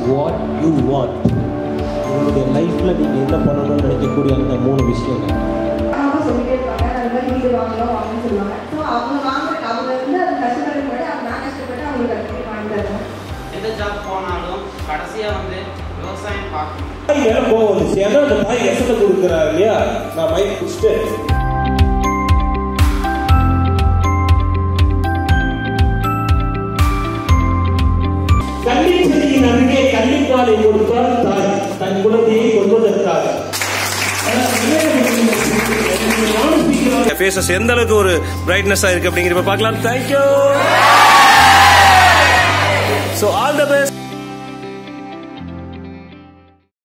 what you want உங்களுடைய லைஃப்பில் நீங்கள் என்ன பண்ணணும்னு நினைக்கக்கூடிய அந்த மூணு விஷயங்கள் அம்மா சொல்லிட்டே இருப்பாங்க அது மாதிரி வீடு வாங்கணும் வாங்கணும்னு சொல்லுவாங்க ஸோ அவங்க வாங்குறதுக்கு அவங்க வந்து அது கஷ்டப்பட்டு போய் அவங்க நான் கஷ்டப்பட்டு அவங்களுக்கு அது வாங்கி தருவேன் எந்த ஜாப் போனாலும் கடைசியாக வந்து விவசாயம் பார்க்கணும் தாய் மேல கோவம் வந்துச்சு ஏன்னா அந்த தாய் எசத்தை கொடுக்குறாரு இல்லையா நான் மைக் பிடிச்சிட்டு கள்ளிச்செடியின் அருகே கள்ளிப்பாலை கொடுத்தால் தாய் தன் குழந்தையை கொள்வதற்காக ஃபேஸஸ் எந்த அளவுக்கு ஒரு பிரைட்னஸா இருக்கு அப்படிங்கிறத பார்க்கலாம் thank you so all the best